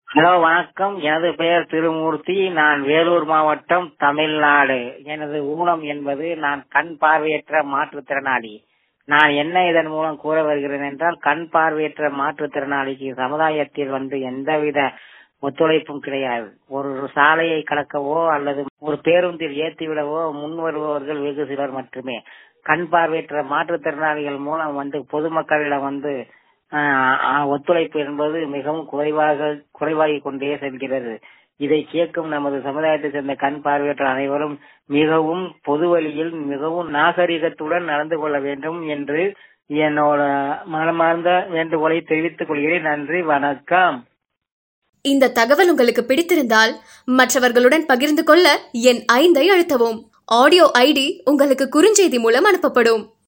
hello வணக்கம் எனது பெயர் திருமூர்த்தி நான் வேலூர் மாவட்டம் தமிழ்நாடு எனது ஊனம் என்பது நான் கண் பார்வையற்ற மாற்றுத்திறனாளி நான் என்ன இதன் மூலம் கூற வருகிறேன் என்றால் கண் பார்வையற்ற மாற்றுத்திறனாளிக்கு சமுதாயத்தில் வந்து எந்தவித ஒத்துழைப்பும் கிடையாது ஒரு சாலையை கடக்கவோ அல்லது ஒரு பேருந்தில் ஏற்றிவிடவோ முன் வருபவர்கள் வெகு சிலர் மட்டுமே கண் பார்வையற்ற மாற்றுத்திறனாளிகள் மூலம் வந்து பொதுமக்களிடம் வந்து ஆஹ், ஒத்துழைப்பு என்பது மிகவும் குறைவாக குறைவாகிக் கொண்டே செல்கிறது இதை கேட்கும் நமது சமுதாயத்தை சேர்ந்த கண் பார்வையற்ற அனைவரும் மிகவும் பொது வழியில் மிகவும் நாகரிகத்துடன் நடந்து கொள்ள வேண்டும் என்று என்னோட மனமார்ந்த வேண்டுகோளை தெரிவித்துக் கொள்கிறேன் நன்றி வணக்கம் இந்த தகவல் உங்களுக்கு பிடித்திருந்தால் மற்றவர்களுடன் பகிர்ந்து கொள்ள என் ஐந்தை அழுத்தவும் ஆடியோ ஐடி உங்களுக்கு குறுஞ்செய்தி மூலம் அனுப்பப்படும்